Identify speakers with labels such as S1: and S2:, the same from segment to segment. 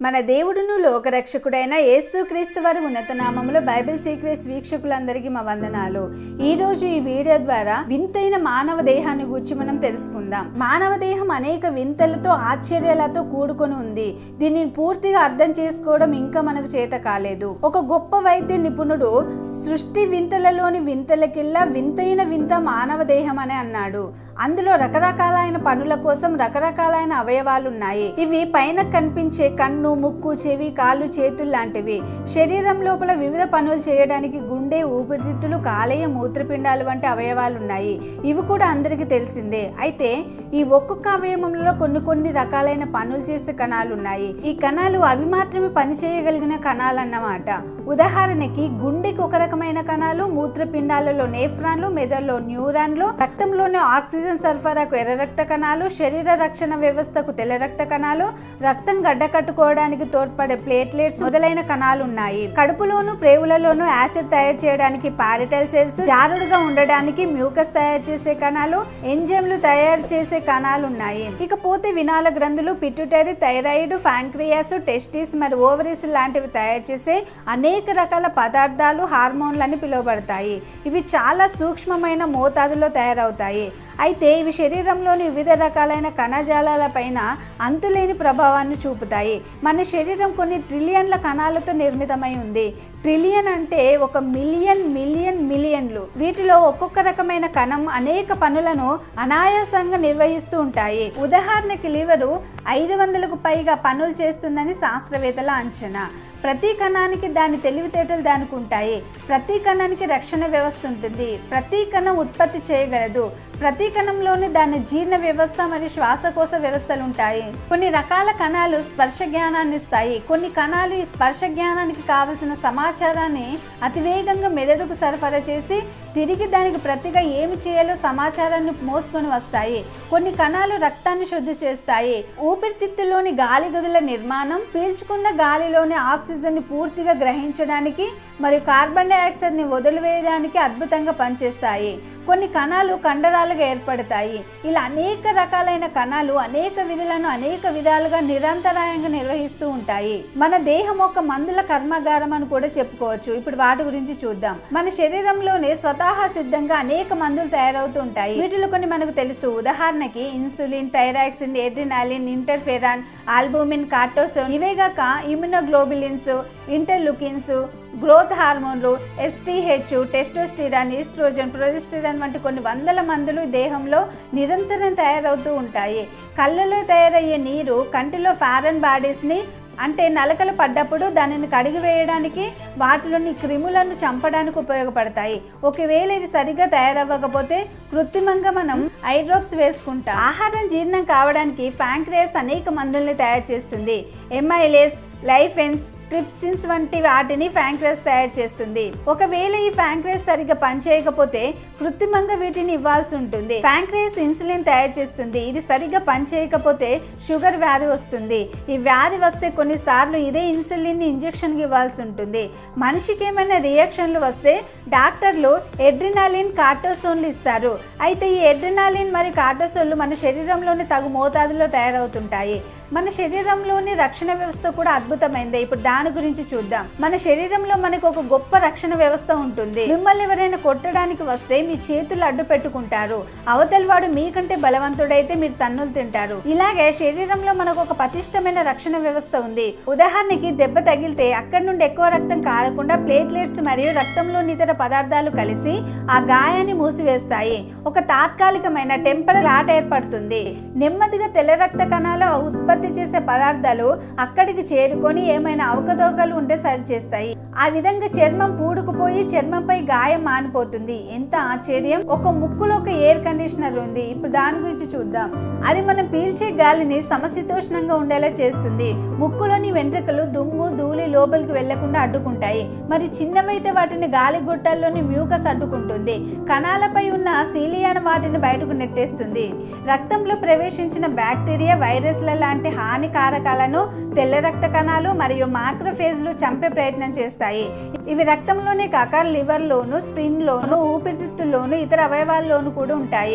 S1: మన దేవుడును లోకరక్షకుడైన యేసుక్రీస్తు వారి ఉన్నత నామములో బైబిల్ సీక్రెట్స్ వీక్షకులందరికీ మా వందనాలు ఈ రోజు ఈ వీడియో ద్వారా వింతైన మానవ దేహాన్ని గురించి మనం తెలుసుకుందాం మానవ దేహం అనేక వింతలతో ఆశ్చర్యాలతో కూడుకొని ఉంది దీనిని పూర్తిగా అర్థం చేసుకోవడం ఇంకా మనకు చేత కాలేదు ఒక గొప్ప వైద్య నిపుణుడు సృష్టి వింతలలోని వింతలకిల్లా వింతైన వింత మానవ దేహం అని అన్నాడు అందులో రకరకాలైన పనుల కోసం రకరకాలైన అవయవాలు ఉన్నాయి ఇవి పైన కనిపించే కన్ను ముక్కు చెవి కాళ్ళు చేతులు లాంటివి శరీరం లోపల వివిధ పనులు చేయడానికి గుండె ఊపిరితిత్తులు కాలేయ మూత్రపిండాలు వంటి అవయవాలు ఉన్నాయి ఇవి కూడా అందరికీ తెలిసిందే అయితే ఈ ఒక్కొక్క అవయవంలో కొన్ని కొన్ని రకాలైన పనులు చేసే కణాలు ఉన్నాయి ఈ కణాలు అవి మాత్రమే పని చేయగలిగిన కణాలు అన్నమాట ఉదాహరణకి గుండెకి ఒక రకమైన కణాలు మూత్రపిండాలలో నేఫ్రాన్లు మెదడులో న్యూరాన్లు రక్తంలోని ఆక్సిజన్ సరఫరాకు ఎర్ర రక్త కణాలు శరీర రక్షణ వ్యవస్థకు తెల్ల రక్త కణాలు రక్తం గడ్డ కట్టుకోవడానికి తోడ్పడే ప్లేట్లెట్స్ మొదలైన కణాలు ఉన్నాయి కడుపులోను ప్రేవులలోను యాసిడ్ తయారు చేయడానికి పారిటల్ సెల్స్ జారుడుగా ఉండడానికి మ్యూకస్ తయారు చేసే కణాలు ఎంజైమ్లు తయారు చేసే కణాలు ఉన్నాయి ఇకపోతే వినాల గ్రంథులు పిట్యుటరీ థైరాయిడ్ ఫ్యాంక్రియాస్ టెస్టిస్ మరి ఓవరీస్ లాంటివి తయారు చేసే అనేక రకాల పదార్థాలు హార్మోన్లు అని పిలువబడతాయి ఇవి చాలా సూక్ష్మమైన మోతాదులో తయారవుతాయి అయితే ఇవి శరీరంలోని వివిధ రకాలైన కణజాలాల పైన అంతులేని ప్రభావాన్ని చూపుతాయి మన శరీరం కొన్ని ట్రిలియన్ల కణాలతో నిర్మితమై ఉంది ట్రిలియన్ అంటే ఒక మిలియన్ మిలియన్ మిలియన్లు వీటిలో ఒక్కొక్క రకమైన కణం అనేక పనులను అనాయాసంగా నిర్వహిస్తూ ఉంటాయి ఉదాహరణకి లివరు ఐదు వందలకు పైగా పనులు చేస్తుందని శాస్త్రవేత్తల అంచనా ప్రతి కణానికి దాని తెలివితేటలు దానికి ఉంటాయి ప్రతి కణానికి రక్షణ వ్యవస్థ ఉంటుంది ప్రతి కణం ఉత్పత్తి చేయగలదు ప్రతి కణంలోని దాని జీర్ణ వ్యవస్థ మరియు శ్వాసకోశ వ్యవస్థలు ఉంటాయి కొన్ని రకాల కణాలు స్పర్శ జ్ఞానాన్ని ఇస్తాయి కొన్ని కణాలు ఈ స్పర్శ జ్ఞానానికి కావలసిన సమాచారాన్ని అతివేగంగా మెదడుకు సరఫరా చేసి తిరిగి దానికి ప్రతిగా ఏమి చేయాలో సమాచారాన్ని మోసుకొని వస్తాయి కొన్ని కణాలు రక్తాన్ని శుద్ధి చేస్తాయి ఊపిరితిత్తులోని గాలి గదుల నిర్మాణం పీల్చుకున్న గాలిలోని ఆక్సిజన్ ని పూర్తిగా గ్రహించడానికి మరియు కార్బన్ డైఆక్సైడ్ ని వదిలివేయడానికి అద్భుతంగా పనిచేస్తాయి కొన్ని కణాలు కండరాలుగా ఏర్పడతాయి ఇలా అనేక రకాలైన కణాలు అనేక విధులను అనేక విధాలుగా నిరంతరాయంగా నిర్వహిస్తూ ఉంటాయి మన దేహం ఒక మందుల కర్మాగారం అని కూడా చెప్పుకోవచ్చు ఇప్పుడు వాటి గురించి చూద్దాం మన శరీరంలోనే స్వతహా సిద్ధంగా అనేక మందులు తయారవుతూ ఉంటాయి వీటిలో కొన్ని మనకు తెలుసు ఉదాహరణకి insulin thyroxine adrenaline interferon albumin cortisone ఇవేగాక ఇమ్యునోగ్లోబులిన్స్ ఇంటర్లుకిన్స్ గ్రోత్ హార్మోన్లు ఎస్టీహెచ్ టెస్టోస్టిరాన్ ఈస్ట్రోజన్ ప్రొజెస్టిరాన్ వంటి కొన్ని వందల మందులు దేహంలో నిరంతరం తయారవుతూ ఉంటాయి కళ్ళలో తయారయ్యే నీరు కంటిలో ఫారెన్ బాడీస్ని అంటే నలకలు పడ్డప్పుడు దానిని కడిగి వేయడానికి వాటిలోని క్రిములను చంపడానికి ఉపయోగపడతాయి ఒకవేళ ఇవి సరిగ్గా తయారవ్వకపోతే కృత్రిమంగా మనం ఐ డ్రాప్స్ వేసుకుంటాం ఆహారం జీర్ణం కావడానికి ఫ్యాంక్రియాస్ అనేక మందుల్ని తయారు చేస్తుంది ఎంఐలేస్ లైఫెన్స్ ట్రిప్సిన్స్ వంటి వాటిని ఫ్యాంక్రస్ తయారు చేస్తుంది ఒకవేళ ఈ ఫ్యాంక్రస్ సరిగ్గా పనిచేయకపోతే కృత్రిమంగా వీటిని ఇవ్వాల్సి ఉంటుంది ఫ్యాంక్రస్ ఇన్సులిన్ తయారు చేస్తుంది ఇది సరిగ్గా పనిచేయకపోతే షుగర్ వ్యాధి వస్తుంది ఈ వ్యాధి వస్తే కొన్నిసార్లు ఇదే ఇన్సులిన్ ఇంజెక్షన్ ఇవ్వాల్సి ఉంటుంది మనిషికి ఏమైనా రియాక్షన్లు వస్తే డాక్టర్లు ఎడ్రినాలిన్ కార్టోసోన్లు ఇస్తారు అయితే ఈ ఎడ్రినాలిన్ మరియు కార్టోసోన్లు మన శరీరంలోని తగు మోతాదులో తయారవుతుంటాయి మన శరీరంలోని రక్షణ వ్యవస్థ కూడా అద్భుతమైంది ఇప్పుడు దాని గురించి చూద్దాం మన శరీరంలో మనకు ఒక గొప్ప రక్షణ వ్యవస్థ ఉంటుంది మిమ్మల్ని ఎవరైనా కొట్టడానికి వస్తే మీ చేతులు అడ్డు పెట్టుకుంటారు అవతలి వాడు మీకంటే బలవంతుడైతే మీరు తన్నులు తింటారు ఇలాగే శరీరంలో మనకు ఒక పటిష్టమైన రక్షణ వ్యవస్థ ఉంది ఉదాహరణకి దెబ్బ తగిలితే అక్కడి నుండి ఎక్కువ రక్తం కారకుండా ప్లేట్లెట్స్ మరియు రక్తంలోని ఇతర పదార్థాలు కలిసి ఆ గాయాన్ని మూసివేస్తాయి ఒక తాత్కాలికమైన టెంపరల్ ఆట ఏర్పడుతుంది నెమ్మదిగా తెల్ల రక్త కణాలు ఉత్పత్తి చేసే పదార్థాలు అక్కడికి చేరుకొని ఏమైనా అవకతవకలు ఉంటే సరిచేస్తాయి ఆ విధంగా చర్మం పూడుకుపోయి చర్మంపై గాయం మానిపోతుంది ఎంత ఆశ్చర్యం ఒక ముక్కులో ఒక ఎయిర్ కండిషనర్ ఉంది ఇప్పుడు దాని గురించి చూద్దాం అది మనం పీల్చే గాలిని సమశీతోష్ణంగా ఉండేలా చేస్తుంది ముక్కులోని వెంట్రుకలు దుమ్ము ధూళి లోపలికి వెళ్లకుండా అడ్డుకుంటాయి మరి చిన్నవైతే వాటిని గాలి గుట్టల్లోని మ్యూకస్ అడ్డుకుంటుంది కణాలపై ఉన్న సీలియాన వాటిని బయటకు నెట్టేస్తుంది రక్తంలో ప్రవేశించిన బ్యాక్టీరియా వైరస్ల లాంటి హానికారకాలను తెల్ల రక్త కణాలు మరియు మాక్రోఫేజ్లు చంపే ప్రయత్నం చేస్తాయి ఇవి రక్తంలోనే కాక లివర్లోను స్ప్రిన్లోను ఊపిరితిత్తుల్లోను ఇతర అవయవాల్లోనూ కూడా ఉంటాయి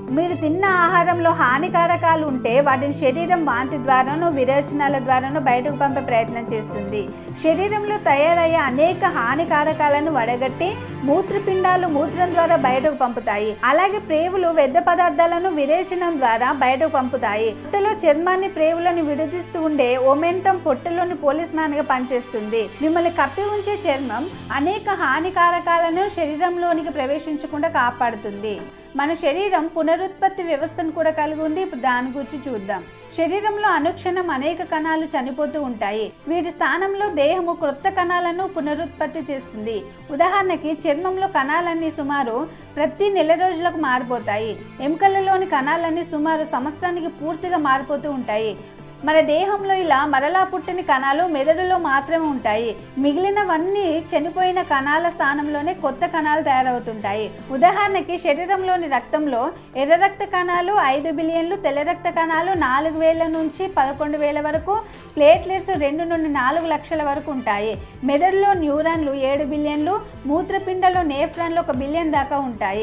S1: మీరు తిన్న ఆహారంలో హానికారకాలు ఉంటే వాటిని శరీరం వాంతి ద్వారానో విరేచనాల ద్వారానో బయటకు పంపే ప్రయత్నం చేస్తుంది శరీరంలో తయారయ్యే అనేక హానికారకాలను వడగట్టి మూత్రపిండాలు మూత్రం ద్వారా బయటకు పంపుతాయి అలాగే ప్రేవులు వ్యర్థ పదార్థాలను విరేచనం ద్వారా బయటకు పంపుతాయి పొట్టలో చర్మాన్ని ప్రేవులను విడదీస్తూ ఉండే ఓమెంటం పొట్టలోని పోలీస్ మ్యాన్ గా పనిచేస్తుంది మిమ్మల్ని కప్పి ఉంచే చర్మం అనేక హానికారకాలను శరీరంలోనికి ప్రవేశించకుండా కాపాడుతుంది మన శరీరం పునరుత్పత్తి వ్యవస్థను కూడా కలిగి ఉంది ఇప్పుడు దాని గురించి చూద్దాం శరీరంలో అనుక్షణం అనేక కణాలు చనిపోతూ ఉంటాయి వీటి స్థానంలో దేహము క్రొత్త కణాలను పునరుత్పత్తి చేస్తుంది ఉదాహరణకి చర్మంలో కణాలన్నీ సుమారు ప్రతి నెల రోజులకు మారిపోతాయి ఎముకలలోని కణాలన్నీ సుమారు సంవత్సరానికి పూర్తిగా మారిపోతూ ఉంటాయి మన దేహంలో ఇలా మరలా పుట్టిన కణాలు మెదడులో మాత్రమే ఉంటాయి మిగిలినవన్నీ చనిపోయిన కణాల స్థానంలోనే కొత్త కణాలు తయారవుతుంటాయి ఉదాహరణకి శరీరంలోని రక్తంలో ఎర్ర రక్త కణాలు ఐదు బిలియన్లు తెల్ల రక్త కణాలు నాలుగు వేల నుంచి పదకొండు వేల వరకు ప్లేట్లెట్స్ రెండు నుండి నాలుగు లక్షల వరకు ఉంటాయి మెదడులో న్యూరాన్లు ఏడు బిలియన్లు మూత్రపిండలో నేఫ్రాన్లు ఒక బిలియన్ దాకా ఉంటాయి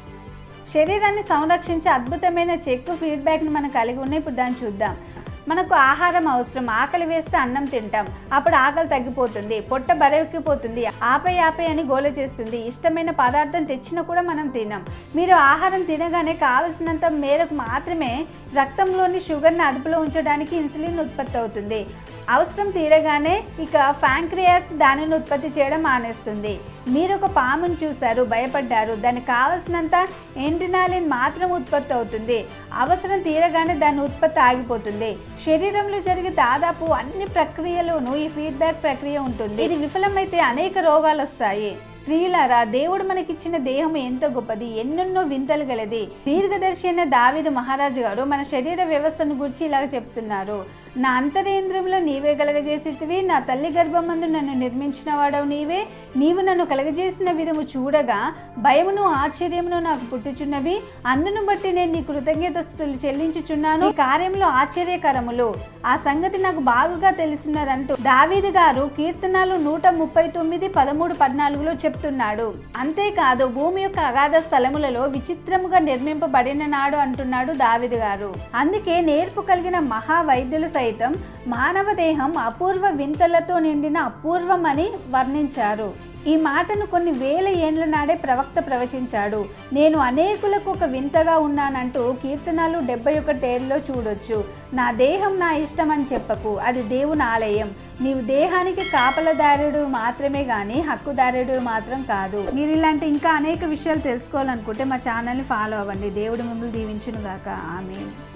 S1: శరీరాన్ని సంరక్షించే అద్భుతమైన చెక్ ఫీడ్బ్యాక్ని మనం కలిగి ఉన్నాయి ఇప్పుడు దాన్ని చూద్దాం మనకు ఆహారం అవసరం ఆకలి వేస్తే అన్నం తింటాం అప్పుడు ఆకలి తగ్గిపోతుంది పొట్ట బరెక్కిపోతుంది ఆపై ఆపై అని గోల చేస్తుంది ఇష్టమైన పదార్థం తెచ్చినా కూడా మనం తినాం మీరు ఆహారం తినగానే కావలసినంత మేరకు మాత్రమే రక్తంలోని షుగర్ని అదుపులో ఉంచడానికి ఇన్సులిన్ ఉత్పత్తి అవుతుంది అవసరం తీరగానే ఇక ఫ్యాంక్రియాస్ దానిని ఉత్పత్తి చేయడం మానేస్తుంది మీరు ఒక పామును చూశారు భయపడ్డారు దానికి కావలసినంత ఎండినాలిన్ మాత్రం ఉత్పత్తి అవుతుంది అవసరం తీరగానే దాని ఉత్పత్తి ఆగిపోతుంది శరీరంలో జరిగే దాదాపు అన్ని ప్రక్రియలోనూ ఈ ఫీడ్బ్యాక్ ప్రక్రియ ఉంటుంది ఇది విఫలమైతే అనేక రోగాలు వస్తాయి ప్రియులారా దేవుడు మనకిచ్చిన దేహం ఎంతో గొప్పది ఎన్నెన్నో వింతలు గలది దీర్ఘదర్శి అయిన దావిదు మహారాజు గారు మన శరీర వ్యవస్థను గురించి ఇలాగ చెప్తున్నారు నా అంతరేంద్రంలో నీవే కలగజేసేటివి నా తల్లి గర్భమందు నన్ను నిర్మించిన వాడవు నీవే నీవు నన్ను కలగజేసిన విధము చూడగా భయమును ఆశ్చర్యమును నాకు పుట్టుచున్నవి అందును బట్టి నేను నీ కృతజ్ఞతస్తులు చెల్లించుచున్నాను ఈ కార్యంలో ఆశ్చర్యకరములు ఆ సంగతి నాకు బాగుగా తెలిసినదంటూ దావీదు గారు కీర్తనాలు నూట ముప్పై తొమ్మిది పదమూడు పద్నాలుగులో చెప్తున్నాడు అంతేకాదు భూమి యొక్క అగాధ స్థలములలో విచిత్రముగా నిర్మింపబడిన నాడు అంటున్నాడు దావిదు గారు అందుకే నేర్పు కలిగిన మహావైద్యులు సైతం మానవ దేహం అపూర్వ వింతలతో నిండిన అపూర్వమని వర్ణించారు ఈ మాటను కొన్ని వేల ఏండ్ల నాడే ప్రవక్త ప్రవచించాడు నేను అనేకులకు ఒక వింతగా ఉన్నానంటూ కీర్తనలు డెబ్బై ఒకటేళ్ళలో చూడొచ్చు నా దేహం నా ఇష్టం అని చెప్పకు అది దేవుని ఆలయం నీవు దేహానికి కాపలదారుడు మాత్రమే కానీ హక్కుదారుడు మాత్రం కాదు మీరు ఇలాంటి ఇంకా అనేక విషయాలు తెలుసుకోవాలనుకుంటే మా ఛానల్ని ఫాలో అవ్వండి దేవుడు మిమ్మల్ని దీవించును గాక ఆమె